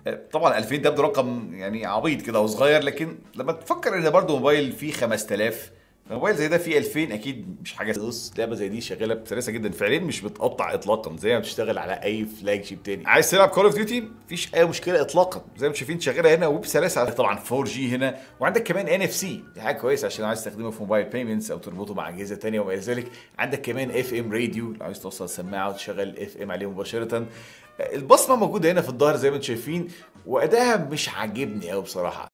طبعا 2000 ده رقم يعني عبيط كده وصغير لكن لما تفكر ان برضه موبايل فيه 5000 موبايل زي ده فيه 2000 اكيد مش حاجه بص لعبه زي دي شغاله بسلاسه جدا فعليا مش بتقطع اطلاقا زي ما بتشتغل على اي فلاج شيب تاني عايز تلعب كول اوف ديوتي مفيش اي مشكله اطلاقا زي ما شايفين شغاله هنا وبسلاسه طبعا 4 جي هنا وعندك كمان ان اف سي دي حاجه كويسه عشان عايز تستخدمه في موبايل بيمنتس او تربطه مع اجهزه تانية وما الى ذلك عندك كمان اف ام راديو لو عايز توصل سماعه وتشغل اف ام عليه مباشره البصمه موجوده هنا في الظهر زي ما انتم شايفين وادائها مش عاجبني قوي بصراحه